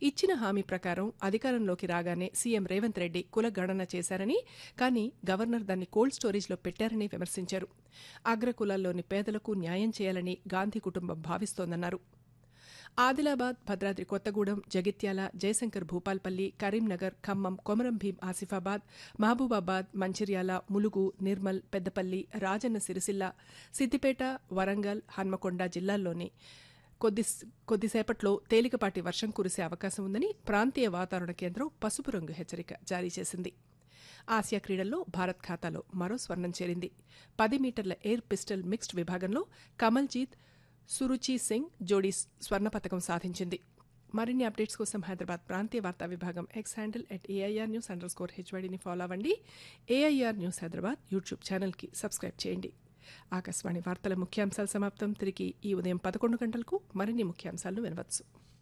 ఇచ్చిన హామీ ప్రకారం అధికారంలోకి రాగానే సీఎం రేవంత్ రెడ్డి కుల గణన చేశారని కానీ గవర్నర్ దాన్ని కోల్డ్ స్టోరేజ్లో పెట్టారని విమర్శించారు అగ్రకులాల్లోని పేదలకు న్యాయం చేయాలని గాంధీ కుటుంబం భావిస్తోందన్నారు ఆదిలాబాద్ భద్రాద్రి కొత్తగూడెం జగిత్యాల జయశంకర్ భూపాల్పల్లి కరీంనగర్ ఖమ్మం కొమరం భీం ఆసిఫాబాద్ మహబూబాబాద్ మంచిర్యాల ములుగు నిర్మల్ పెద్దపల్లి రాజన్న సిరిసిల్ల సిద్దిపేట వరంగల్ హన్మకొండ జిల్లాల్లోని కొద్ది కొద్దిసేపట్లో తేలికపాటి వర్షం కురిసే అవకాశం ఉందని ప్రాంతీయ వాతావరణ కేంద్రం పసుపు రంగు హెచ్చరిక జారీ చేసింది ఆసియా క్రీడల్లో భారత్ ఖాతాలో మరో స్వర్ణం చేరింది పది మీటర్ల ఎయిర్ పిస్టల్ మిక్స్డ్ విభాగంలో కమల్జీత్ సురుచి సింగ్ జోడీ స్వర్ణ పథకం సాధించింది మరిన్ని అప్డేట్స్ కోసం హైదరాబాద్ ప్రాంతీయ వార్తా విభాగం X handle at AIR news underscore హెచ్వైడీని ఫాలో అవ్వండి ఏఐఆర్ న్యూస్ హైదరాబాద్ యూట్యూబ్ ఛానల్కి సబ్స్క్రైబ్ చేయండి ఆకాశవాణి వార్తల ముఖ్యాంశాలు సమాప్తం తిరిగి ఈ ఉదయం పదకొండు గంటలకు మరిన్ని ముఖ్యాంశాలను వినవచ్చు